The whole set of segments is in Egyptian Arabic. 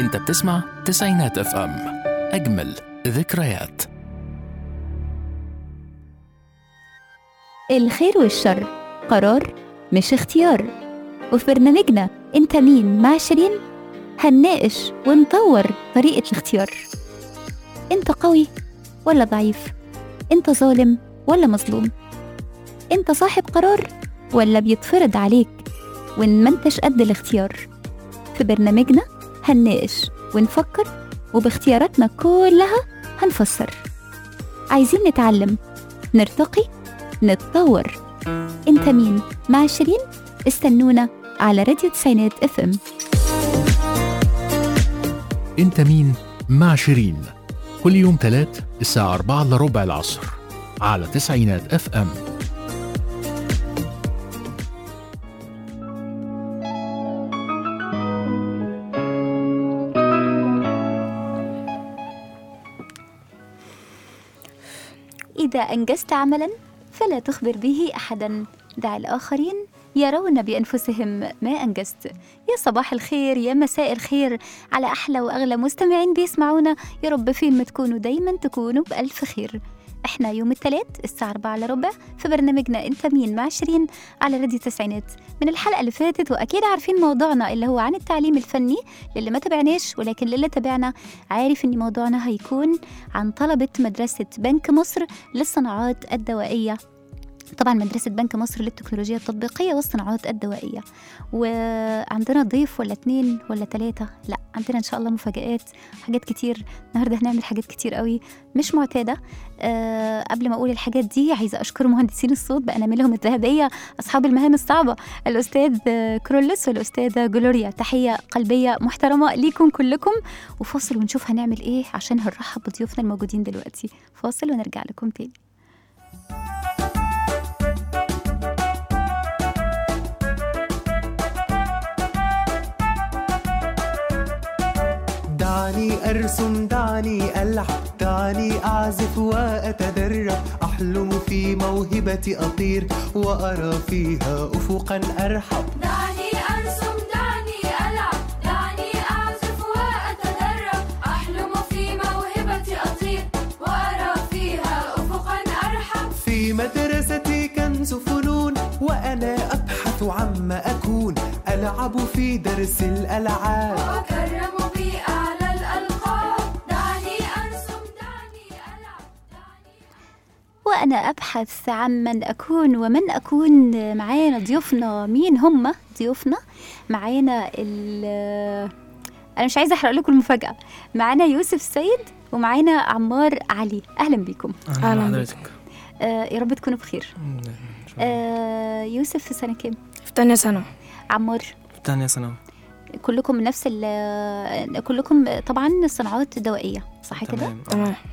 انت بتسمع تسعينات اف ام اجمل ذكريات الخير والشر قرار مش اختيار وفي برنامجنا انت مين مع شيرين هنناقش ونطور طريقة الاختيار انت قوي ولا ضعيف انت ظالم ولا مظلوم انت صاحب قرار ولا بيتفرض عليك وان ما انتش قد الاختيار في برنامجنا هنناقش ونفكر وباختياراتنا كلها هنفسر عايزين نتعلم نرتقي نتطور انت مين مع شيرين استنونا على راديو تسعينات اف ام انت مين مع شيرين كل يوم تلات الساعة 4 الا ربع العصر على تسعينات اف ام إذا أنجزت عملا فلا تخبر به أحدا دع الآخرين يرون بأنفسهم ما أنجزت يا صباح الخير يا مساء الخير على أحلى وأغلى مستمعين بيسمعونا يا رب فين ما تكونوا دايما تكونوا بألف خير احنا يوم الثلاث الساعة 4 الا ربع في برنامجنا انت مين مع شيرين على راديو تسعينات من الحلقة اللي فاتت واكيد عارفين موضوعنا اللي هو عن التعليم الفني للي ما تابعناش ولكن للي تابعنا عارف ان موضوعنا هيكون عن طلبة مدرسة بنك مصر للصناعات الدوائية طبعا مدرسة بنك مصر للتكنولوجيا التطبيقية والصناعات الدوائية وعندنا ضيف ولا اتنين ولا تلاتة لا عندنا ان شاء الله مفاجآت حاجات كتير النهاردة هنعمل حاجات كتير قوي مش معتادة أه قبل ما اقول الحاجات دي عايزة اشكر مهندسين الصوت بأناملهم الذهبية اصحاب المهام الصعبة الاستاذ كرولس والاستاذة جلوريا تحية قلبية محترمة ليكم كلكم وفاصل ونشوف هنعمل ايه عشان هنرحب بضيوفنا الموجودين دلوقتي فاصل ونرجع لكم تاني دعني أرسم دعني ألعب دعني أعزف وأتدرب أحلم في موهبتي أطير وأرى فيها أفقا أرحب دعني أرسم دعني ألعب دعني أعزف وأتدرب أحلم في موهبتي أطير وأرى فيها أفقا أرحب في مدرستي كنز فنون وأنا أبحث عما أكون ألعب في درس الألعاب وأكرم بي أعلى الألقاب دعني أرسم دعني ألعب دعني وأنا أبحث عن من أكون ومن أكون معانا ضيوفنا مين هم ضيوفنا معانا ال أنا مش عايزة أحرق لكم المفاجأة معانا يوسف سيد ومعانا عمار علي أهلا بيكم اهلا حضرتك آه يا رب تكونوا بخير آه يوسف في سنة كام؟ في تانية سنة عمار في تانية سنة كلكم من نفس ال كلكم طبعا صناعات دوائية صح كده؟ تمام آه. تمام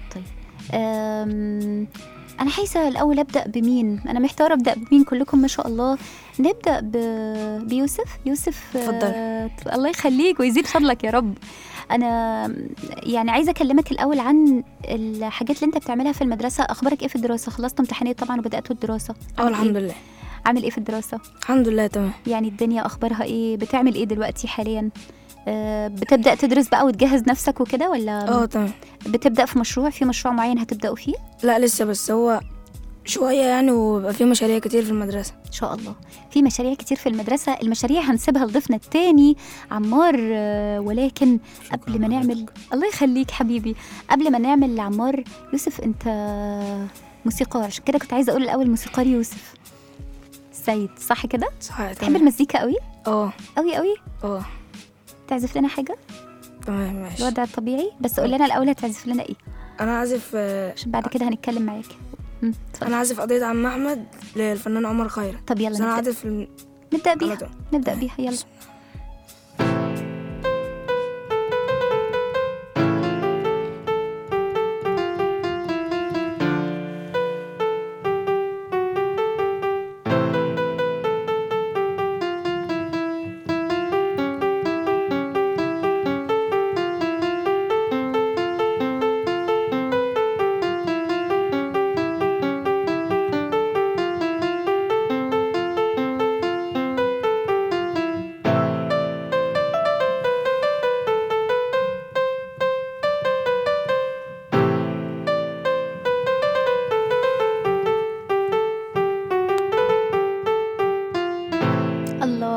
أم، أنا عايزة الأول أبدأ بمين؟ أنا محتارة أبدأ بمين كلكم ما شاء الله نبدأ ب... بيوسف يوسف اتفضل. آه، الله يخليك ويزيد فضلك يا رب أنا يعني عايزة أكلمك الأول عن الحاجات اللي أنت بتعملها في المدرسة أخبارك إيه في الدراسة؟ خلصت امتحانات طبعا وبدأتوا الدراسة اه عامل الحمد إيه؟ لله عامل إيه في الدراسة؟ الحمد لله تمام يعني الدنيا أخبارها إيه؟ بتعمل إيه دلوقتي حاليا؟ آه، بتبدأ تدرس بقى وتجهز نفسك وكده ولا اه تمام بتبدأ في مشروع في مشروع معين هتبدأوا فيه؟ لا لسه بس هو شوية يعني وبقى في مشاريع كتير في المدرسة ان شاء الله في مشاريع كتير في المدرسه المشاريع هنسيبها لضيفنا التاني عمار آه، ولكن قبل ما نعمل الله يخليك حبيبي قبل ما نعمل لعمار يوسف انت موسيقار عشان كده كنت عايزه اقول الاول موسيقار يوسف سيد صح كده صح تحب تمام المزيكا قوي اه قوي قوي اه تعزف لنا حاجه تمام ماشي الوضع الطبيعي بس قول لنا الاول هتعزف لنا ايه انا عازف آه، عشان بعد كده هنتكلم معاك مم، اتفضل. انا عازف قضية عم احمد للفنان عمر خيرت طب بس انا يلا نبدا, عازف الم- نبدأ على بيها طول. نبدا بيها يلا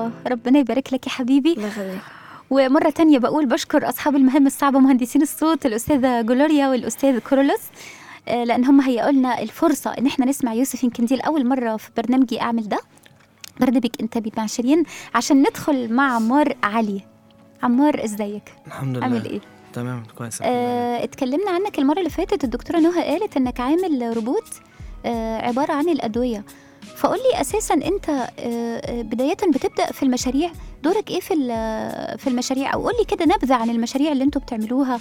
الله ربنا يبارك لك يا حبيبي الله يخليك ومرة تانية بقول بشكر أصحاب المهام الصعبة مهندسين الصوت الأستاذة جلوريا والأستاذ كورولوس آه، لأن هم هيئوا لنا الفرصة إن احنا نسمع يوسف يمكن دي لأول مرة في برنامجي أعمل ده برنامج أنت مع شيرين عشان ندخل مع عمار علي عمار ازيك الحمد لله عامل ايه تمام كويس الحمد لله. آه، اتكلمنا عنك المرة اللي فاتت الدكتورة نهى قالت انك عامل روبوت آه، عبارة عن الأدوية فقول لي أساسا أنت آه، آه، بداية بتبدأ في المشاريع دورك إيه في ال- في المشاريع أو قول لي كده نبذة عن المشاريع اللي أنتوا بتعملوها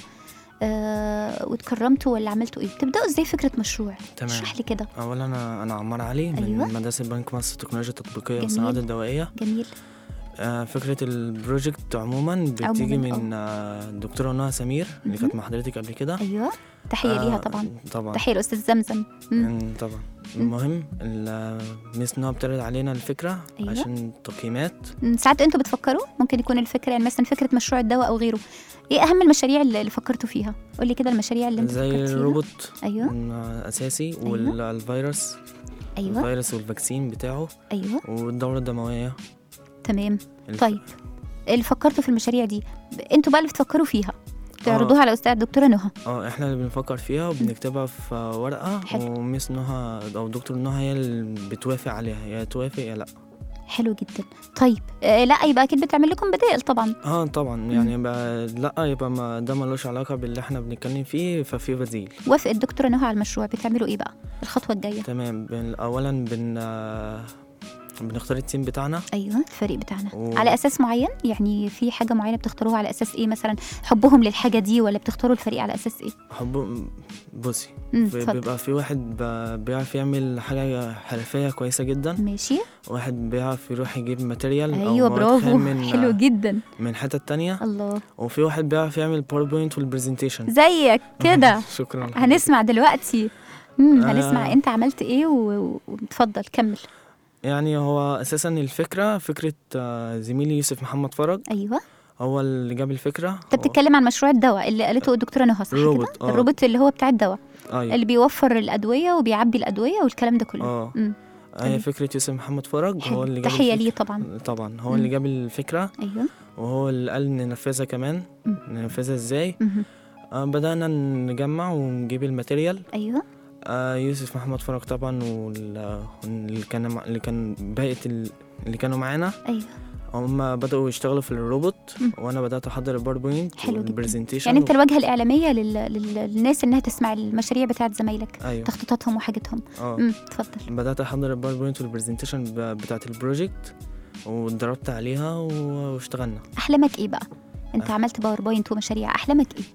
آه، واتكرمتوا ولا عملتوا إيه بتبدأوا إزاي فكرة مشروع تمام. اشرح لي كده اولا انا انا عمار علي من أيوة. مدرسه بنك مصر التكنولوجيا التطبيقيه جميل. والصناعات الدوائيه جميل آه، فكره البروجكت عموما بتيجي عموماً، من آه، الدكتوره نهى سمير اللي مهم. كانت مع حضرتك قبل كده أيوه تحية ليها آه، طبعا طبعا تحية الأستاذ زمزم مم. مم، طبعا المهم ال- ميس نهى بتعرض علينا الفكره أيوة. عشان تقييمات مم، ساعات انتوا بتفكروا ممكن يكون الفكره يعني مثلا فكره مشروع الدواء او غيره ايه اهم المشاريع اللي اللي فكرتوا فيها قولي كده المشاريع اللي انت زي فكرت فيها الروبوت ايوه مم، اساسي والفيروس ايوه الفيروس والفاكسين بتاعه ايوه والدوره الدمويه تمام الف- طيب اللي فكرتوا في المشاريع دي ب- انتوا بقى اللي بتفكروا فيها تعرضوها على استاذ الدكتوره نهى اه احنا اللي بنفكر فيها وبنكتبها في ورقة حلو. وميس نهى او دكتور نهى هي اللي بتوافق عليها يا توافق يا لا حلو جدا طيب آه لا يبقى اكيد بتعمل لكم بدائل طبعا اه طبعا يعني يبقى لا يبقى ما ده ملوش علاقة باللي احنا بنتكلم فيه ففي بديل وافق الدكتوره نهى على المشروع بتعملوا ايه بقى الخطوه الجايه تمام بن اولا بن آه، بنختار التيم بتاعنا ايوه الفريق بتاعنا و- على اساس معين يعني في حاجه معينه بتختاروها على اساس ايه مثلا حبهم للحاجه دي ولا بتختاروا الفريق على اساس ايه حب بصي امم في- اتفضل بيبقى في واحد ب- بيعرف يعمل حاجة حرفية كويسة جدا ماشي واحد بيعرف يروح يجيب ماتيريال أو ايوه مواد برافو خام من حلو جدا من حتة تانية الله وفي واحد بيعرف يعمل باوربوينت والبرزنتيشن زيك كده شكرا لحضرتك. هنسمع دلوقتي امم آه. هنسمع انت عملت ايه و- واتفضل كمل يعني هو اساسا الفكره فكره آه، زميلي يوسف محمد فرج ايوه هو اللي جاب الفكره انت بتتكلم عن مشروع الدواء اللي قالته الدكتوره نهى صح الروبوت، كده آه. الروبوت اللي هو بتاع الدواء ايوه اللي بيوفر الادويه وبيعبي الادويه والكلام ده كله اه امم هي فكره يوسف محمد فرج حلو. هو اللي جاب تحيه الفكرة. ليه طبعا طبعا هو مم. اللي جاب الفكره ايوه وهو اللي قال ننفذها كمان مم. ننفذها ازاي مهم. آه بدانا نجمع ونجيب الماتيريال ايوه آه يوسف محمد فرج طبعا وال- واللي كان مع- اللي كان بقيه ال- اللي كانوا معانا ايوه هم بدأوا يشتغلوا في الروبوت مم. وانا بدأت احضر الباوربوينت حلو جدا. والبرزنتيشن يعني انت الواجهه الاعلاميه لل... لل... للناس انها تسمع المشاريع بتاعت زمايلك ايوه تخطيطاتهم وحاجتهم اه امم اتفضل بدأت أحضر الباوربوينت والبرزنتيشن ب- بتاعة البروجكت واتدربت عليها و- واشتغلنا احلامك ايه بقى انت آه. عملت باوربوينت ومشاريع احلامك ايه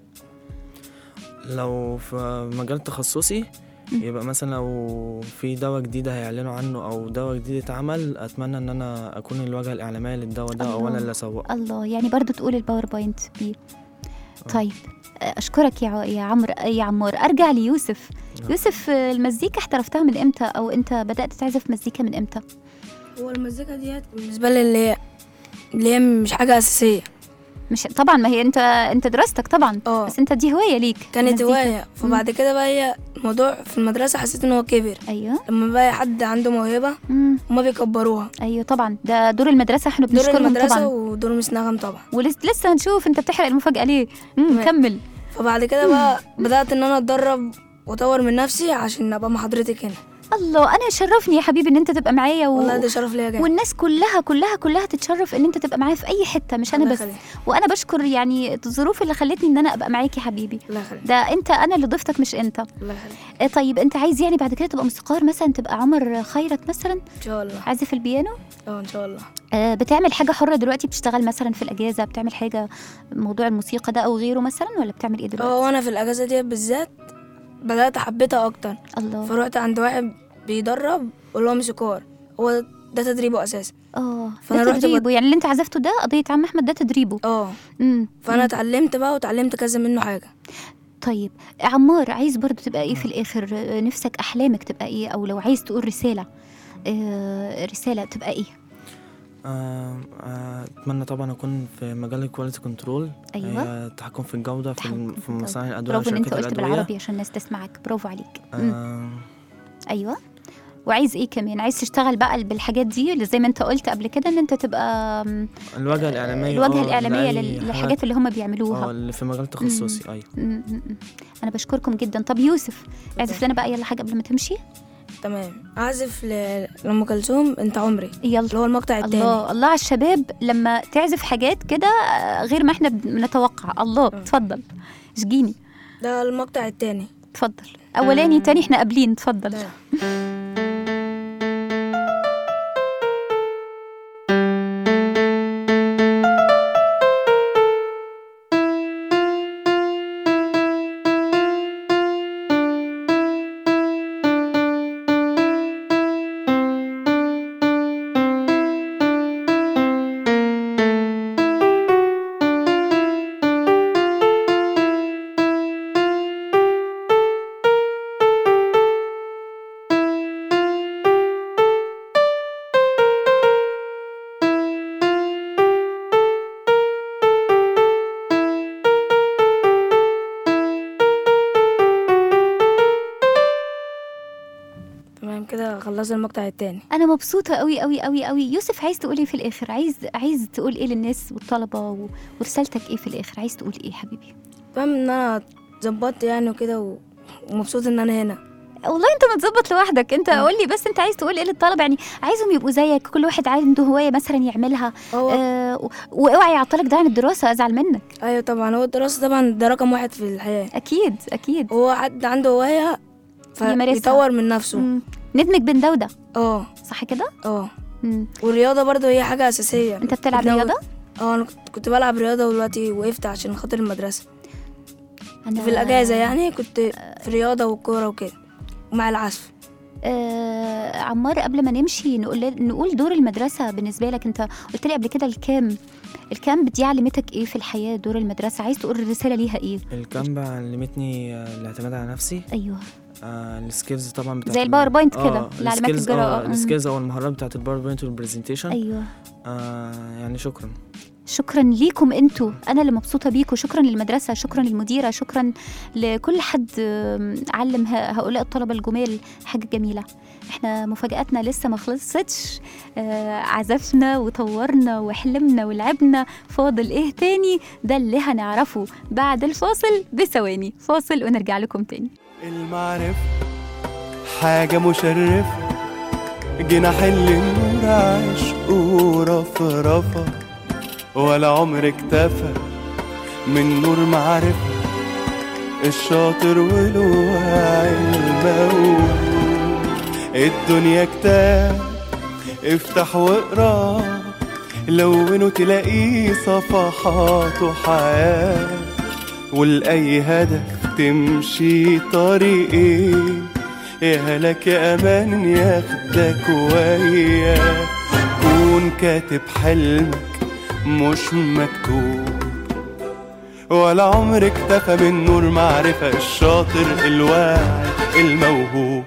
لو في مجال تخصصي مم. يبقى مثلا لو في دواء جديد هيعلنوا عنه أو دواء جديد اتعمل أتمنى إن أنا أكون الواجهة الإعلامية للدواء ده أو أنا الله. اللي أسوقه الله يعني برضو تقول الباوربوينت بيه آه. طيب آه، اشكرك يا ع- يا عمرو يا عمار ارجع ليوسف نعم. يوسف آه، المزيكا احترفتها من امتى او انت بدات تعزف مزيكا من امتى هو المزيكا ديت بالنسبة لي اللي هي اللي هي مش حاجة أساسية مش طبعا ما هي انت انت دراستك طبعا اه بس انت دي هوايه ليك كانت مزيكا. هواية فبعد كده بقى هي الموضوع في المدرسة حسيت إن هو كبر ايوه لما بقى حد عنده موهبة مم. هما بيكبروها ايوه طبعا ده دور المدرسه احنا دور بنشكرهم المدرسة طبعا ودور مس نغم طبعا ولسه هنشوف انت بتحرق المفاجاه ليه مم. تمام. كمل فبعد كده بقى بدأت إن أنا أتدرب وأطور من نفسي عشان أبقى مع حضرتك هنا الله انا شرفني يا حبيبي ان انت تبقى معايا و... والله ده شرف ليا جدا والناس كلها كلها كلها تتشرف ان انت تبقى معايا في اي حته مش انا الله بس يخليك. وانا بشكر يعني الظروف اللي خلتني ان انا ابقى معاك يا حبيبي الله يخليك ده انت انا اللي ضفتك مش انت الله يخليك آه، طيب انت عايز يعني بعد كده تبقى موسيقار مثلا تبقى عمر خيرت مثلا إن شاء الله عازف البيانو اه إن شاء الله آه، بتعمل حاجه حره دلوقتي بتشتغل مثلا في الاجازه بتعمل حاجه موضوع الموسيقى ده او غيره مثلا ولا بتعمل ايه دلوقتي اه وأنا في الأجازة ديت بالذات بدأت حبيتها أكتر الله فروحت عند واحد بيدرب واللي هو موسيقار هو ده تدريبه أساسا اه فأنا ده رحت تدريبه يعني اللي انت عزفته ده قضيه عم احمد ده تدريبه اه امم فأنا اتعلمت بقى وتعلمت كذا منه حاجة طيب عمار عايز برضو تبقى ايه في الاخر آه، نفسك احلامك تبقى ايه او لو عايز تقول رساله آه، رساله تبقى ايه آه، آه، أتمنى طبعا أكون في مجال الكواليتي كنترول أيوة. التحكم في الجودة في, تحكم الم- في في الجودة. مصانع الأدوية برافو ان انت وشركات قلت الأدوية بالعربي عشان الناس تسمعك برافو عليك مم. آه، ايوه وعايز ايه كمان عايز تشتغل بقى بالحاجات دي اللي زي ما انت قلت قبل كده ان انت تبقى م، الواجهه الاعلاميه الواجهه آه، الاعلاميه لأي لل- حاجة- للحاجات اللي هم اه بيعملوها اللي في مجال تخصصي ايوه م- م- م. انا بشكركم جدا طب يوسف اعزف لنا بقى يلا حاجه قبل ما تمشي تمام اعزف ل- لأم كلثوم انت عمري يلا اللي هو المقطع التاني الله الله على الشباب لما تعزف حاجات كده آه، غير ما احنا بنتوقع الله اتفضل اشجيني ده المقطع التاني اتفضل اولاني تاني احنا قابلين اتفضل تمام. تمام كده خلصنا المقطع التاني انا مبسوطه قوي قوي قوي قوي يوسف عايز تقول ايه في الاخر عايز عايز تقول ايه للناس والطلبه و- ورسالتك ايه في الاخر عايز تقول ايه حبيبي فاهم ان انا ظبطت يعني وكده و- ومبسوط ان انا هنا والله انت متظبط لوحدك انت قول لي بس انت عايز تقول ايه للطلبه يعني عايزهم يبقوا زيك كل واحد عنده هوايه مثلا يعملها هو آه و- واوعي يعطلك ده عن الدراسه ازعل منك ايوه طبعا هو الدراسة طبعا ده رقم واحد في الحياة اكيد اكيد هو حد عنده هواية يمارسها. فيطور من نفسه مم. ندمج بين ده وده اه صح كده اه مم. والرياضة برضو هي حاجة أساسية انت بتلعب بتنوع- رياضه اه انا كنت- كنت بلعب رياضة ودلوقتي وقفت عشان خاطر المدرسة انا في الأجازة يعني كنت في رياضة والكورة وكده ومع العزف آه عمار قبل ما نمشي نقول نقول دور المدرسة بالنسبة لك أنت قلت لي قبل كده الكام الكام دي علمتك إيه في الحياة دور المدرسة عايز تقول الرسالة ليها إيه الكامبا علمتني آه، الاعتماد على نفسي أيوه آه السكيلز طبعا بتاعت زي ال- الباوربوينت كده، آه، اللي علمك السكيلز- القراءة. اه مم. السكيلز او المهارات بتاعت الباوربوينت والبرزنتيشن أيوه آه يعني شكرا شكرا ليكم انتوا انا اللي مبسوطه بيكم شكرا للمدرسه شكرا للمديره شكرا لكل حد آم، علم ه- هؤلاء الطلبه الجمال حاجه جميله احنا مفاجاتنا لسه ما خلصتش آه، عزفنا وطورنا وحلمنا ولعبنا فاضل ايه تاني ده اللي هنعرفه بعد الفاصل بثواني فاصل ونرجع لكم تاني المعرفة حاجة مشرفة جناح النور عشق ورفرفة ولا عمر اكتفى من نور معرفة الشاطر والواعي الموهوب الدنيا كتاب افتح واقرا لونه تلاقيه صفحات حياه ولأي هدف تمشي طريقين يا هلك يا أمان ياخدك وياه كون كاتب حلمك مش مكتوب ولا عمر اكتفى من نور معرفة الشاطر الواعي الموهوب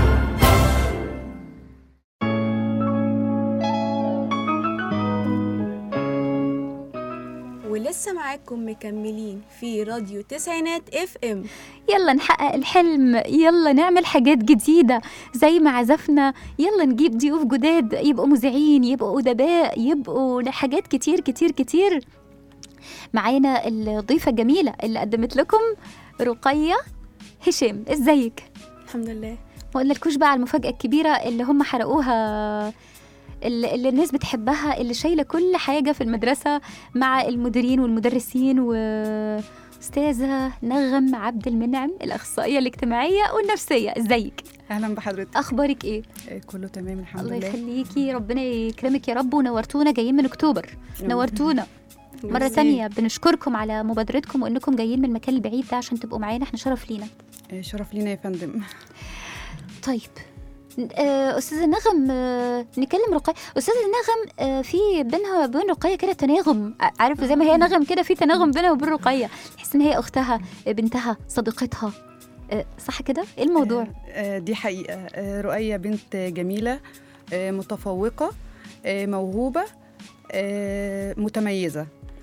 ولسه معاكم مكملين في راديو تسعينات اف ام يلا نحقق الحلم يلا نعمل حاجات جديدة زي ما عزفنا يلا نجيب ضيوف جداد يبقوا مذيعين يبقوا أدباء يبقوا حاجات كتير كتير كتير معانا الضيفة الجميلة اللي قدمت لكم رقية هشام ازيك الحمد لله ما قلنالكوش بقى على المفاجأة الكبيرة اللي هم حرقوها اللي اللي الناس بتحبها اللي شايلة كل حاجة في المدرسة مع المديرين والمدرسين وأستاذة نغم عبد المنعم الأخصائية الاجتماعية والنفسية ازيك اهلا بحضرتك أخبارك إيه؟ آه، كله تمام الحمد الله لله يخليكي ربنا يكرمك يا رب ونورتونا جايين من أكتوبر نورتونا مرة ميرسي. تانية بنشكركم على مبادرتكم وإنكم جايين من المكان البعيد ده عشان تبقوا معانا احنا شرف لينا آه، شرف لينا يا فندم طيب آه، أستاذة نغم آه، نكلم رقية أستاذة نغم آه، في بينها وبين رقية كده تناغم ع- عارف زي ما هي نغم كده في تناغم بينها وبين رقية تحس إن هي أختها آه، بنتها صديقتها آه، صح كده؟ إيه الموضوع؟ آه، آه، دي حقيقة آه، رؤية بنت جميلة آه، متفوقة آه، موهوبة آه، متميزة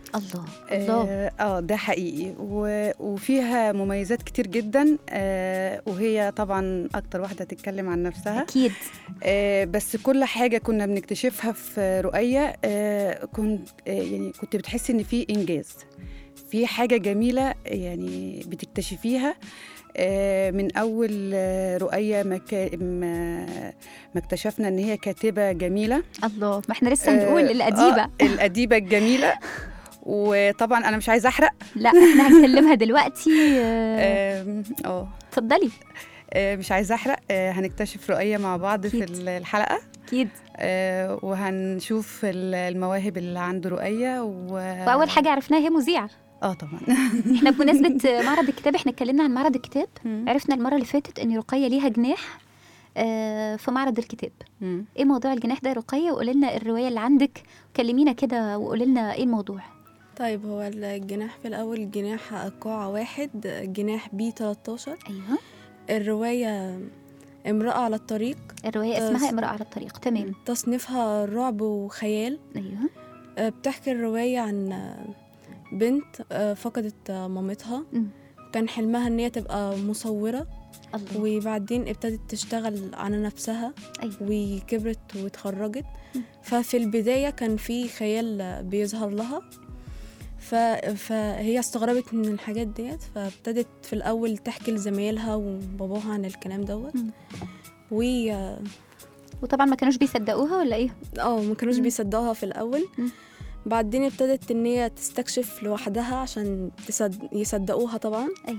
الله الله اه آه، ده حقيقي و- وفيها مميزات كتير جدا آه، وهي طبعا اكتر واحده تتكلم عن نفسها اكيد آه، بس كل حاجه كنا بنكتشفها في رؤيه آه، كنت آه، يعني كنت بتحسي ان في انجاز في حاجه جميله يعني بتكتشفيها آه، من اول آه، رؤيه ما كا- ما ما اكتشفنا ان هي كاتبه جميله الله ما احنا لسه هنقول آه، الأديبة آه الأديبة الجميلة وطبعا أنا مش عايزة أحرق لا احنا هنكلمها دلوقتي آه، آم، اه اتفضلي آه، مش عايزة أحرق آه، هنكتشف رؤية مع بعض في أكيد. الحلقة اكيد آه، وهنشوف ال- المواهب اللي عند رؤية و... واول حاجه عرفناها هي مذيعه اه طبعا احنا بمناسبه معرض الكتاب احنا اتكلمنا عن معرض الكتاب مم. عرفنا المره اللي فاتت ان رقيه ليها جناح آه، في معرض الكتاب مم. ايه موضوع الجناح ده يا رقيه وقولي لنا الروايه اللي عندك كلمينا كده وقولي لنا ايه الموضوع طيب هو الجناح في الأول جناح قاعة واحد جناح بي 13 ايوه الرواية امرأة على الطريق الروايه آه، اسمها س- امراه على الطريق تمام تصنيفها رعب وخيال ايوه آه، بتحكي الرواية عن آه، بنت آه، فقدت آه، مامتها مم. كان حلمها ان هي تبقى مصورة الله وبعدين ابتدت تشتغل على نفسها أيوة. وكبرت واتخرجت مم. ففي البداية كان في خيال بيظهر لها ف... فهي استغربت من الحاجات ديت فابتدت في الأول تحكي لزمايلها وباباها عن الكلام دوت مم. و وطبعا ما كانوش بيصدقوها ولا ايه اه ما كانوش مم. بيصدقوها في الأول مم. بعدين ابتدت ان هي تستكشف لوحدها عشان تصد... يصدقوها طبعا أيوة.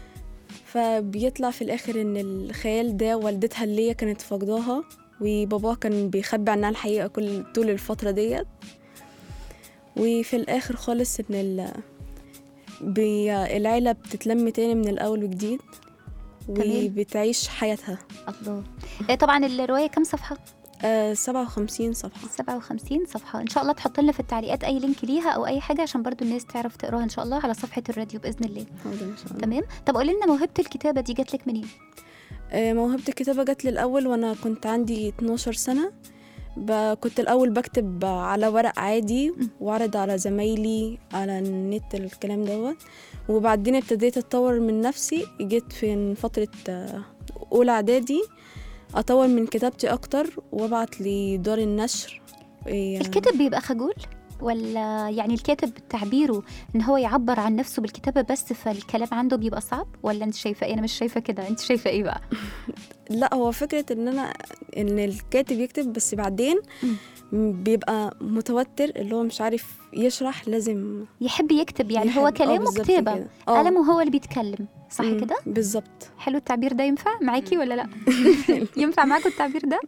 فبيطلع في الاخر ان الخيال ده والدتها اللي هي كانت فاقداها وباباها كان بيخبي عنها الحقيقة كل طول الفترة ديت وفي الآخر خالص إن ال... بي... العيلة بتتلم تاني من الأول وجديد تمام. وبتعيش حياتها الله آه، طبعا الروايه كام صفحه آه 57 صفحة 57 صفحة إن شاء الله تحط لنا في التعليقات أي لينك ليها أو أي حاجة عشان برضو الناس تعرف تقراها إن شاء الله على صفحة الراديو بإذن الله حاضر إن شاء الله تمام طب قولي لنا موهبة الكتابة دي جات لك منين آه، موهبة الكتابة جت لي الأول وأنا كنت عندي 12 سنة ب... كنت الأول بكتب على ورق عادي وأعرض على زمايلي على النت الكلام دوت وبعدين ابتديت أتطور من نفسي جيت في فترة آه، أولى إعدادي أطور من كتابتي أكتر وأبعت لدار النشر إيه، الكاتب بيبقى خجول ولا يعني الكاتب تعبيره ان هو يعبر عن نفسه بالكتابه بس فالكلام عنده بيبقى صعب ولا انت شايفه ايه انا مش شايفه كده انت شايفه ايه بقى لا هو فكرة ان انا ان الكاتب يكتب بس بعدين بيبقى متوتر اللي هو مش عارف يشرح لازم يحب يكتب يعني هو يحب- آه، كلامه بالظبط كتابه كده. آه. قلمه هو اللي بيتكلم صح مم، كده بالظبط حلو التعبير ده ينفع معاكي ولا لا ينفع معاكوا التعبير ده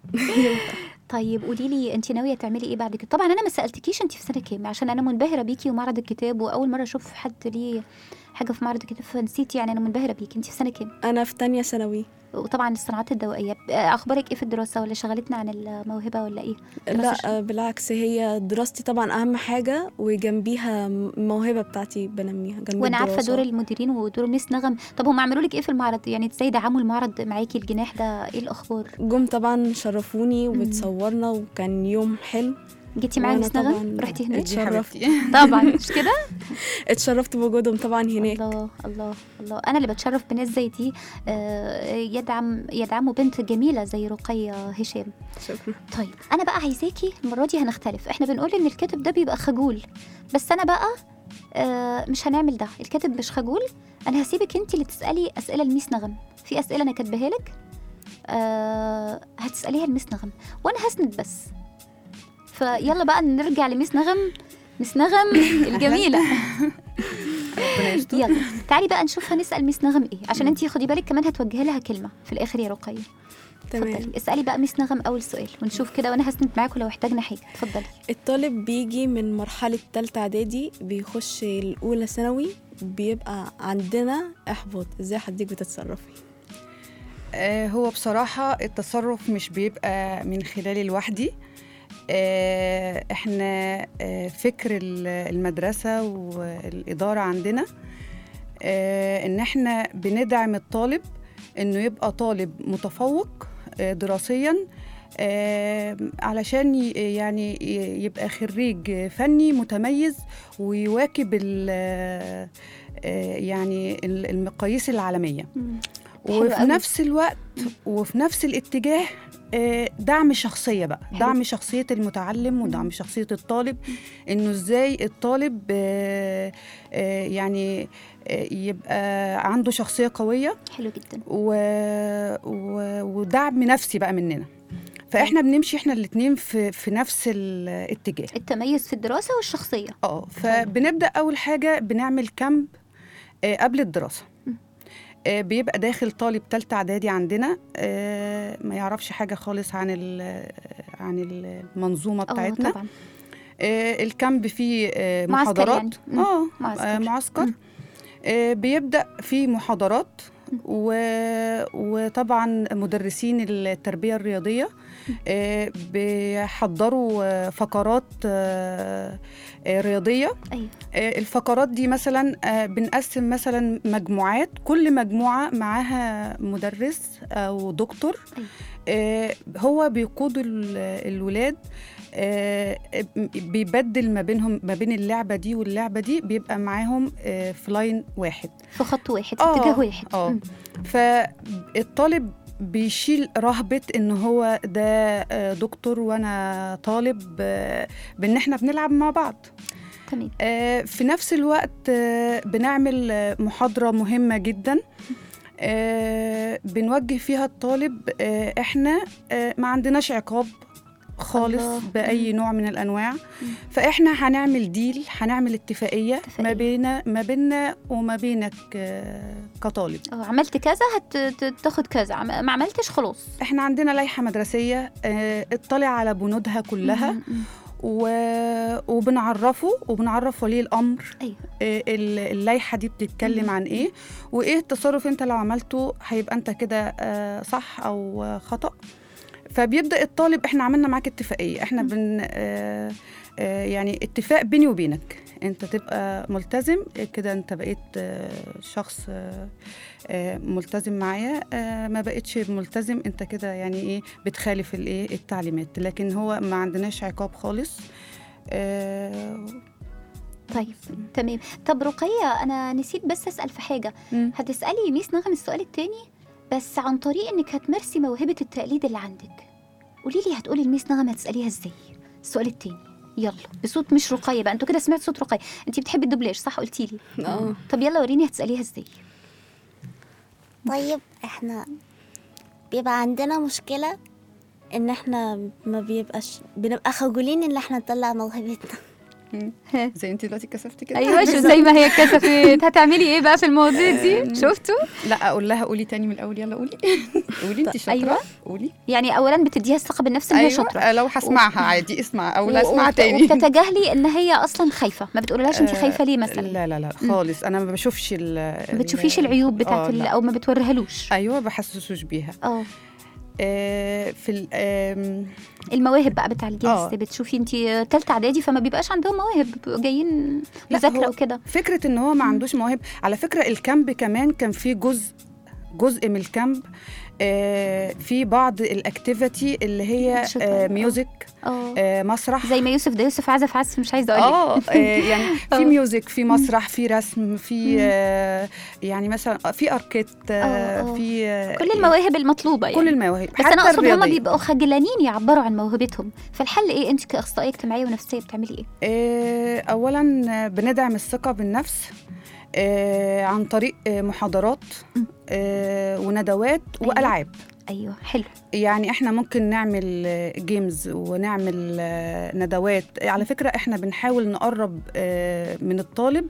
طيب قولي لي انت ناويه تعملي ايه بعد كده طبعا انا ما سالتكيش انت في سنه كام عشان انا منبهره بيكي ومعرض الكتاب واول مره اشوف حد ليه حاجه في معرض الكتاب فنسيت يعني انا منبهره بيكي انت في سنه كام انا في تانية ثانوي وطبعا الصناعات الدوائيه اخبارك ايه في الدراسه ولا شغلتنا عن الموهبه ولا ايه دراسة ش- لا آه، بالعكس هي دراستي طبعا اهم حاجة وجنبيها الموهبة بتاعتي بنميها جنب وانا عارفه الدراسة. دور المديرين ودور ميس نغم طب هم عملوا لك ايه في المعرض يعني ازاي دعموا المعرض معاكي الجناح ده ايه الاخبار جم طبعا شرفوني وتصورنا وكان يوم حلو جيتي معايا وأنا ميس نغم طبعاً رحتي هناك دي اتشرفت. حبيبتي طبعا مش كده اتشرفت بوجودهم طبعا هناك الله الله الله انا اللي بتشرف بناس زي دي آه، يدعم يدعموا بنت جميله زي رقيه هشام شكرا طيب انا بقى عايزاكي المره دي هنختلف احنا بنقول ان الكاتب ده بيبقى خجول بس انا بقى آه، مش هنعمل ده الكاتب مش خجول انا هسيبك انت اللي تسالي اسئله لميس نغم في اسئله انا كاتباها لك آه، هتساليها لميس نغم وانا هسند بس فيلا بقى نرجع لميس نغم ميس نغم الجميله ربنا يستر يلا تعالي بقى نشوف هنسال ميس نغم ايه عشان انتي خدي بالك كمان هتوجهي لها كلمه في الاخر يا رقيه تمام اتفضلي اسالي بقى ميس نغم اول سؤال ونشوف كده وانا هسند معاكم لو احتاجنا حاجه اتفضلي الطالب بيجي من مرحلة تالتة إعدادي بيخش الأولى ثانوي بيبقى عندنا إحباط إزاي حضرتك بتتصرفي آه، هو بصراحة التصرف مش بيبقى من خلالي لوحدي آه، احنا آه، فكر ال- المدرسة والإدارة عندنا آه، ان احنا بندعم الطالب انه يبقى طالب متفوق آه، دراسيا آه، علشان ي- يعني ي- يبقى خريج فني متميز ويواكب ال- آه، يعني ال- المقاييس العالمية مم. حلو وفي قوي. نفس الوقت وفي نفس الاتجاه آه، دعم الشخصية بقى حلو. دعم شخصية المتعلم ودعم شخصية الطالب إنه إزاي الطالب آه، آه، يعني آه، يبقى عنده شخصية قوية حلو جدا و... و... ودعم نفسي بقى مننا فاحنا بنمشي احنا الاثنين في في نفس الاتجاه التميز في الدراسة والشخصية اه فبنبدا اول حاجه بنعمل كامب آه، قبل الدراسه آه، بيبقى داخل طالب تالتة اعدادي عندنا آه، ما يعرفش حاجه خالص عن ال- عن المنظومه اه بتاعتنا طبعا آه، الكامب فيه آه، معسكر محاضرات يعني. مم. اه معسكر. آه، معسكر مم. آه، بيبدا فيه محاضرات و... وطبعا مدرسين التربيه الرياضيه آه، بيحضروا آه، فقرات آه، آه، رياضيه ايوه آه، الفقرات دي مثلا آه، بنقسم مثلا مجموعات كل مجموعه معاها مدرس او دكتور أيوة. آه، هو بيقود ال- الولاد آه، بيبدل ما بينهم ما بين اللعبه دي واللعبه دي بيبقى معاهم آه، في لاين واحد في خط واحد في آه، اتجاه واحد اه مم. فالطالب بيشيل رهبة ان هو ده آه، دكتور وانا طالب آه، بان احنا بنلعب مع بعض تمام آه، في نفس الوقت آه، بنعمل آه، محاضرة مهمة جدا آه، بنوجه فيها الطالب آه، احنا آه، ما عندناش عقاب خالص الله. بأي نوع من الأنواع فإحنا هنعمل ديل هنعمل اتفاقية اتفاقية. ما بين ما بيننا وما بينك آه، كطالب اه عملت كذا هتاخد كذا عم- ما عملتش خلاص احنا عندنا لائحة مدرسية آه، اطلع على بنودها كلها مم، مم. و... وبنعرفه وبنعرف ولي الأمر ايوه آه، ال- اللائحة دي بتتكلم مم. عن ايه وايه التصرف انت لو عملته هيبقى انت كده آه، صح او آه، خطأ فبيبدأ الطالب احنا عملنا معاك اتفاقية احنا مم. بن آه، آه، يعني اتفاق بيني وبينك انت تبقى ملتزم كده انت بقيت آه، شخص آه، آه، ملتزم معايا آه، ما بقتش ملتزم انت كده يعني ايه بتخالف الايه التعليمات لكن هو ما عندناش عقاب خالص آه، طيب تمام طب رقية أنا نسيت بس أسأل في حاجة مم. هتسألي ميس نغم السؤال التاني بس عن طريق إنك هتمارسي موهبة التقليد اللي عندك قولي لي هتقولي لميس نغم هتسأليها إزاي السؤال التاني يلا بصوت مش رقية بقى انتوا كده سمعت صوت رقية انت بتحبي الدوبلاج صح قلتي لي اه طب يلا وريني هتسأليها ازاي طيب احنا بيبقى عندنا مشكلة ان احنا ما بيبقاش بنبقى خجولين ان احنا نطلع موهبتنا زي انت دلوقتي كسفتي كده ايوه شو زي ما هي اتكسفت هتعملي ايه بقى في المواضيع دي شفتوا لا اقول لها قولي تاني من الاول يلا قولي قولي انت شاطره أيوة. قولي يعني اولا بتديها الثقه بالنفس ان هي ايوه شاطره لو هسمعها عادي اسمع او لا و- اسمع وبت- تاني وبتتجاهلي ان هي اصلا خايفه ما بتقولهاش انت آه، خايفه ليه مثلا لا لا لا خالص انا ما بشوفش ال ما بتشوفيش العيوب بتاعت آه، ال- لا. او ما بتوريهالوش ايوه بحسسوش بيها اه آه في ال- آم، المواهب بقى بتاع الجنس آه. بتشوفي انت تالتة اعدادي فما بيبقاش عندهم مواهب بيبقوا جايين لا، مذاكره هو- وكده فكره ان هو ما عندوش مواهب على فكره الكامب كمان كان فيه جزء جزء من الكامب آه في بعض الاكتيفيتي اللي هي أنشطة، آه آه. ميوزك اه آه مسرح زي ما يوسف ده يوسف عزف عزف مش عايزه اقول اه آه، يعني آه. في ميوزك في مسرح في رسم في مم. آه يعني مثلا في اركيت آه، آه آه. في آه كل المواهب المطلوبه يعني كل المواهب بس انا اقصد هم الرياضية. بيبقوا خجلانين يعبروا عن موهبتهم فالحل ايه انت كاخصائيه اجتماعيه ونفسيه بتعملي ايه آه اولا آه، بندعم الثقه بالنفس آه عن طريق آه محاضرات مم. آه وندوات أيوة. والعاب ايوه حلو يعني احنا ممكن نعمل آه، جيمز ونعمل آه، ندوات على فكرة احنا بنحاول نقرب آه، من الطالب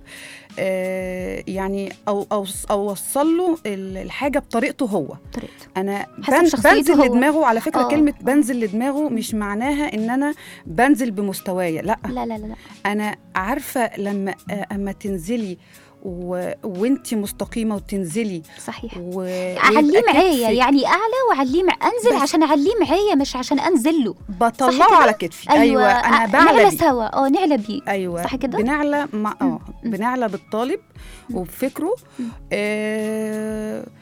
آه، يعني او او او اوصل له ال- الحاجة بطريقته هو طريقته انا حسب بن- شخصيته بنزل هو. لدماغه على فكرة آه، كلمة آه. بنزل لدماغه مش معناها ان انا بنزل بمستوايا لا لا لا لا لا انا عارفة لما آه، اما تنزلي و... وانتي مستقيمة وتنزلي صحيح و... اعليه ويبقى معايا كتفك- يعني اعلى واعليه مع انزل بس. عشان اعليه معايا مش عشان انزل له صح بطلعه كده؟ على كتفي ايوه, انا ع- بعلى نعلى بيه. سوا اه نعلى بيه ايوه صح كده؟ بنعلى مع اه مم. بنعلى بالطالب مم. وبفكره مم. آه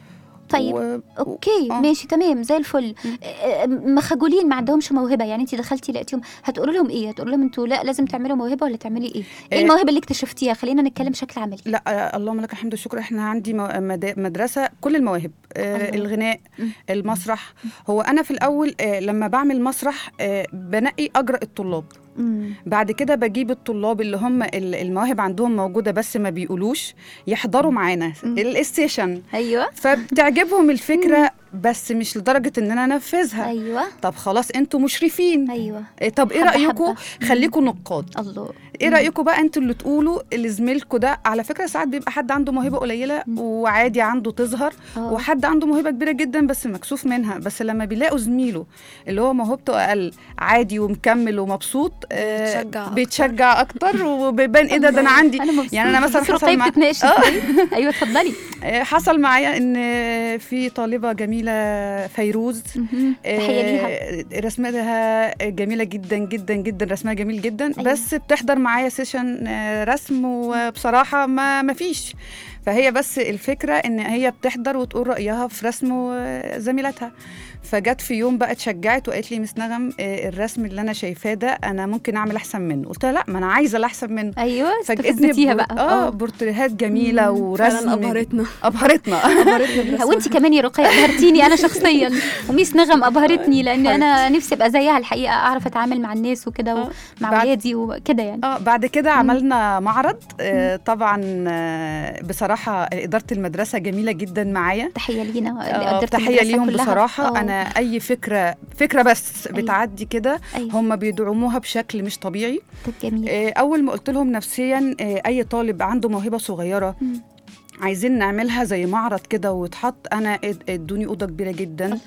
طيب و... اوكي آه. ماشي تمام زي الفل آه، مخجولين ما عندهمش موهبه يعني انت دخلتي لقيتيهم هتقولوا لهم ايه هتقولوا لهم انتوا لا لازم تعملوا موهبه ولا تعملي ايه ايه آه. المواهب اللي اكتشفتيها خلينا نتكلم بشكل عملي لا آه، اللهم لك الحمد والشكر احنا عندي مو- مد- مدرسه كل المواهب آه الله. الغناء مم. المسرح هو انا في الاول آه لما بعمل مسرح آه بنقي اجرأ الطلاب مم. بعد كده بجيب الطلاب اللي هم ال- المواهب عندهم موجوده بس ما بيقولوش يحضروا معانا مم. الستيشن ايوه فبتعجبهم الفكره بس مش لدرجه ان انا انفذها ايوه طب خلاص انتوا مشرفين ايوه إيه، طب ايه حبة رايكم حبة. خليكم نقاد الله ايه مم. رايكم بقى انتوا اللي تقولوا لزميلكوا ده على فكره ساعات بيبقى حد عنده موهبه قليله مم. وعادي عنده تظهر آه. وحد عنده موهبه كبيره جدا بس مكسوف منها بس لما بيلاقوا زميله اللي هو موهبته اقل عادي ومكمل ومبسوط آه، بيتشجع أكتر. بيتشجع اكتر وبيبان ايه ده ده انا عندي انا مبسوطه يعني أنا مثلاً بس حصل رقية مع- بتتناقش آه. إزاي؟ ايوه اتفضلي آه، حصل معايا ان في طالبه جميله فيروز مهم. تحيه ليها آه، رسمتها جميله جدا جدا جدا رسمها جميل جدا أيوة. أيوة. بس بتحضر معايا سيشن آه، رسم وبصراحه ما ما فيش فهي بس الفكره ان هي بتحضر وتقول رايها في رسم آه، زميلتها فجت في يوم بقى اتشجعت وقالت لي مس نغم آه، الرسم اللي انا شايفاه ده انا ممكن اعمل احسن منه قلت لها لا ما انا عايزه الاحسن منه ايوه فجأتني استفزتيها بور- بقى اه بورتريهات جميله ورسم فعلا ابهرتنا ابهرتنا ابهرتنا برسمها. وانت كمان يا رقية ابهرتيني انا شخصيا وميس نغم ابهرتني لان انا نفسي ابقى زيها الحقيقه اعرف اتعامل مع الناس وكده آه. ومع بعد- ولادي وكده يعني اه بعد كده عملنا معرض آه طبعا آه بصراحه اداره المدرسه جميله جدا معايا تحيه لينا اللي آه قدرت تحيه المدرسة ليهم كلها. بصراحه آه. انا اي فكره فكره بس أيوة. بتعدي كده أيوة. هم بيدعموها بشكل مش طبيعي طب جميل آه اول ما قلت لهم نفسيا آه اي طالب عنده موهبه صغيره مم. عايزين نعملها زي معرض كده ويتحط انا اد- ادوني اوضه كبيره جدا الله.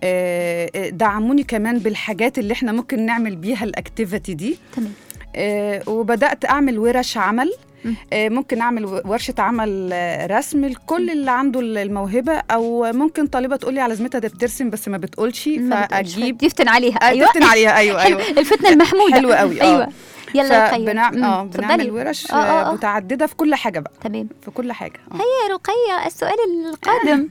آه آه، دعموني كمان بالحاجات اللي احنا ممكن نعمل بيها الاكتيفيتي دي تمام آه، وبدات اعمل ورش عمل مم. آه، ممكن اعمل و- ورشه عمل آه، رسم لكل اللي عنده ال- الموهبه او ممكن طالبه تقول لي على زميلتها ده بترسم بس ما بتقولش ما بتقولش، فاجيب يفتن عليها ايوه ايوه عليها ايوه حلو ايوه الفتنه المحموده حلو قوي، آه. ايوه يلا يا رقية فبنعمل مم. اه اتفضلي. بنعمل ورش آه، آه، آه. متعدده في كل حاجه بقى تمام في كل حاجه آه. يا رقية السؤال القادم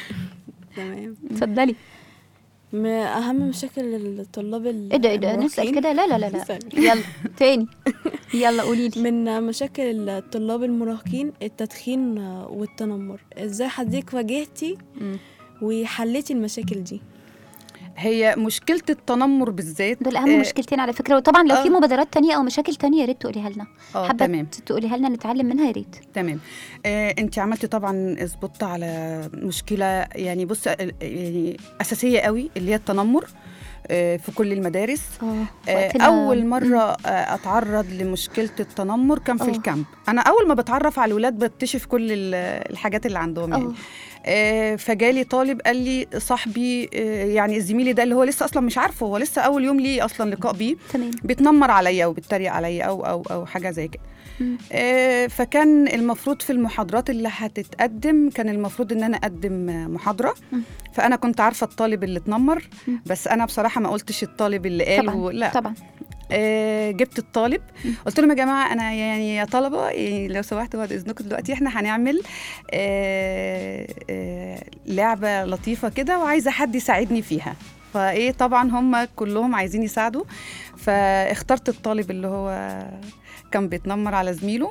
تمام اتفضلي من اهم مشاكل الطلاب ايه ده ايه ده نسال المراهقين- كده لا لا لا لا نسأل. يلا تاني يلا قولي لي من مشاكل الطلاب المراهقين التدخين والتنمر ازاي حضرتك واجهتي مم. وحليتي المشاكل دي هي مشكله التنمر بالذات دول اهم آه، مشكلتين على فكره وطبعا لو في آه. مبادرات تانية او مشاكل تانية يا ريت تقوليها لنا اه حابه تمام تقوليها لنا نتعلم منها يا ريت تمام آه، انت عملتي طبعا اظبطت على مشكله يعني بص آه، يعني اساسيه قوي اللي هي التنمر آه، في كل المدارس اه آه، وقتنا- اول مره آه، اتعرض لمشكله التنمر كان في آه. الكامب انا اول ما بتعرف على الولاد بكتشف كل ال- الحاجات اللي عندهم يعني اه آه، فجالي طالب قال لي صاحبي آه، يعني زميلي ده اللي هو لسه اصلا مش عارفه هو لسه اول يوم ليه اصلا لقاء بيه تمام بيتنمر عليا وبيتريق عليا او او او حاجه زي كده مم. آه، فكان المفروض في المحاضرات اللي هتتقدم كان المفروض ان انا اقدم آه، محاضره مم. فانا كنت عارفه الطالب اللي اتنمر مم. بس انا بصراحه ما قلتش الطالب اللي قال طبعا و- لا طبعا آه، جبت الطالب قلت لهم يا جماعه انا يعني يا طلبه يعني لو سمحتوا بعد اذنكم دلوقتي احنا هنعمل آه، آه، لعبه لطيفه كده وعايزه حد يساعدني فيها فايه طبعا هم كلهم عايزين يساعدوا فاخترت الطالب اللي هو كان بيتنمر على زميله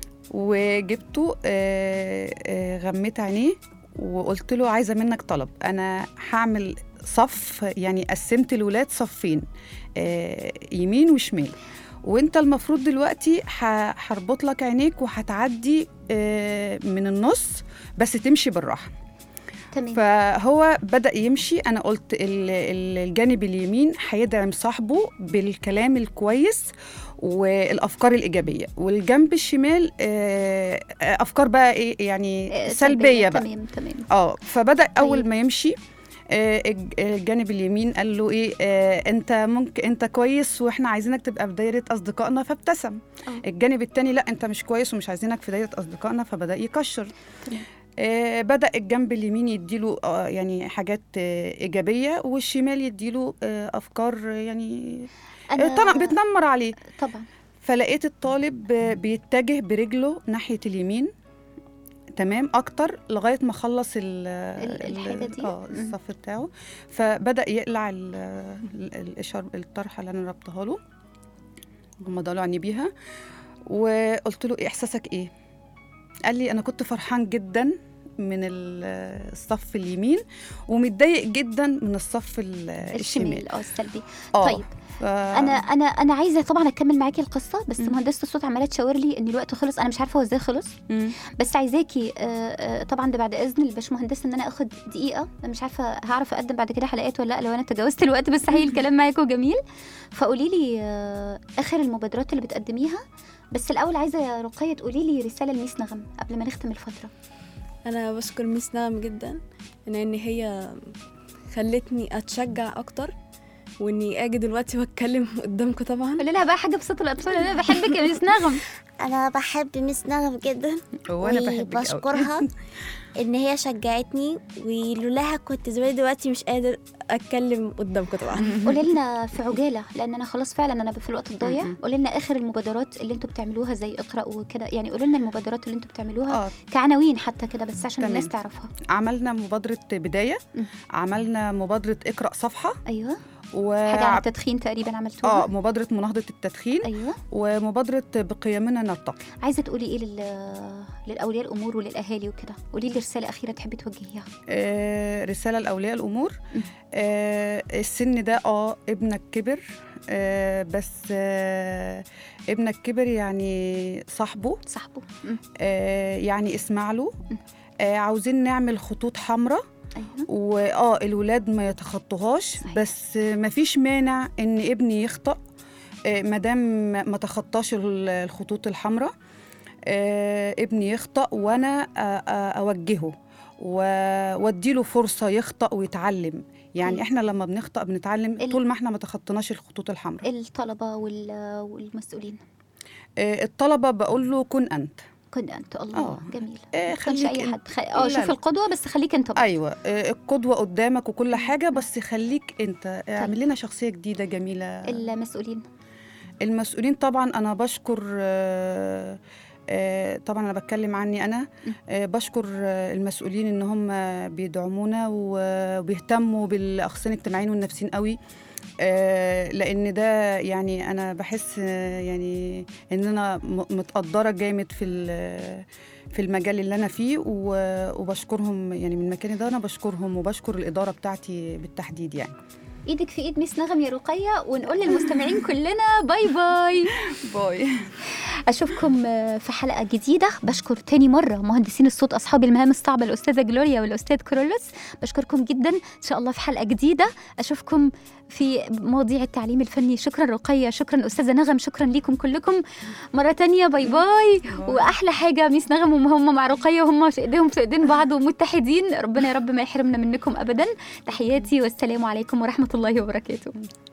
وجبته آه، آه، غميت عينيه وقلت له عايزه منك طلب انا هعمل صف يعني قسمت الولاد صفين آه، يمين وشمال وانت المفروض دلوقتي ه- هربط لك عينيك وهتعدي آه، من النص بس تمشي بالراحه تمام فهو بدا يمشي انا قلت ال- ال- الجانب اليمين هيدعم صاحبه بالكلام الكويس والافكار الايجابيه والجنب الشمال آه، آه، افكار بقى ايه يعني آه، سلبيه بقى تمام تمام اه فبدا اول طيب. ما يمشي آه، الج- الجانب اليمين قال له ايه آه انت ممكن انت كويس واحنا عايزينك تبقى في دايره اصدقائنا فابتسم آه. الجانب التاني لا انت مش كويس ومش عايزينك في دايره اصدقائنا فبدا يكشر تمام. آه بدا الجنب اليمين يديله آه يعني حاجات آه ايجابيه والشمال يديله آه افكار آه، يعني انا آه طبعا بتنمر عليه طبعا فلقيت الطالب آه، بيتجه برجله ناحيه اليمين تمام اكتر لغايه ما خلص ال ال- ال- الحاجة دي؟ اه مم. الصف بتاعه فبدا يقلع ال- ال- القشر الطرحه اللي انا ربطها له هم ضلعني بيها وقلت له ايه احساسك ايه قال لي انا كنت فرحان جدا من ال- الصف اليمين ومتضايق جدا من الصف ال- الشمال الشمال اه السلبي اه طيب ف... انا انا انا عايزه طبعا اكمل معاكي القصه بس مم. مهندسه الصوت عماله تشاور لي ان الوقت خلص انا مش عارفه هو ازاي خلص مم. بس عايزاكي آه، آه، طبعا ده بعد اذن الباشمهندس ان انا اخد دقيقه أنا مش عارفه هعرف اقدم بعد كده حلقات ولا لا لو انا تجاوزت الوقت بس حقيقي الكلام معاكم جميل فقولي لي آه، اخر المبادرات اللي بتقدميها بس الاول عايزه يا رقيه تقولي لي رساله لميس نغم قبل ما نختم الفتره انا بشكر ميس نغم جدا ان ان هي خلتني اتشجع اكتر واني اجي دلوقتي واتكلم قدامكم طبعا قولي لها بقى حاجه بصوت الاطفال انا بحبك يا ميس نغم انا بحب ميس نغم جدا وانا بحبك أوي. وبشكرها ان هي شجعتني ولولاها كنت زمان دلوقتي مش قادر اتكلم قدامكم طبعا قولي لنا في عجاله لان انا خلاص فعلا انا في الوقت الضايع م-م. قولي لنا اخر المبادرات اللي انتوا بتعملوها زي اقرا وكده يعني قولوا لنا المبادرات اللي انتوا بتعملوها اه كعناوين حتى كده بس عشان تمام. الناس تعرفها عملنا مبادره بدايه مم. عملنا مبادره اقرا صفحه ايوه و حاجه عن التدخين تقريبا عملتوها اه مبادره مناهضه التدخين ايوه ومبادره بقيمنا نرتقي عايزه تقولي ايه لل... للاولياء الامور وللاهالي وكده قولي لي رساله اخيره تحبي توجهيها آه رساله لاولياء الامور مم. آه السن ده اه ابنك كبر آه بس آه ابنك كبر يعني صاحبه صاحبه مم. آه يعني اسمع له مم. آه عاوزين نعمل خطوط حمراء ايوه واه الولاد ما يتخطوهاش صحيح. بس ما فيش مانع ان ابني يخطأ ما دام ما تخطاش ال- الخطوط الحمراء آه، ابني يخطأ وانا آه، آه، اوجهه و- واديله فرصه يخطأ ويتعلم يعني أيوة. احنا لما بنخطأ بنتعلم ال- طول ما احنا ما تخطيناش الخطوط الحمراء الطلبه وال... والمسؤولين آه، الطلبه بقول له كن انت كن انت الله آه. جميل آه، خليش خليك اي انت. حد خ... اه لا، شوف لا. القدوه بس خليك انت برضه. ايوه آه، القدوه قدامك وكل حاجه بس خليك انت اعمل لنا شخصيه جديده جميله المسؤولين المسؤولين طبعا انا بشكر آه، آه، طبعا انا بتكلم عني انا آه، بشكر آه، المسؤولين ان هم بيدعمونا وبيهتموا بالاخصائيين الاجتماعيين والنفسيين قوي آه، لان ده يعني انا بحس آه، يعني ان انا م- متقدره جامد في ال- في المجال اللي انا فيه و- وبشكرهم يعني من مكاني ده انا بشكرهم وبشكر الاداره بتاعتي بالتحديد يعني ايدك في ايد ميس نغم يا رقيه ونقول للمستمعين كلنا باي باي باي اشوفكم آه، في حلقه جديده بشكر تاني مره مهندسين الصوت اصحاب المهام الصعبه الاستاذه جلوريا والاستاذ كرولوس بشكركم جدا ان شاء الله في حلقه جديده اشوفكم في مواضيع التعليم الفني شكرا رقيه شكرا استاذه نغم شكرا ليكم كلكم مره تانية باي باي واحلى حاجه ميس نغم وهم مع رقيه وهم في ايديهم في ايدين بعض ومتحدين ربنا يا رب ما يحرمنا منكم ابدا تحياتي والسلام عليكم ورحمه الله وبركاته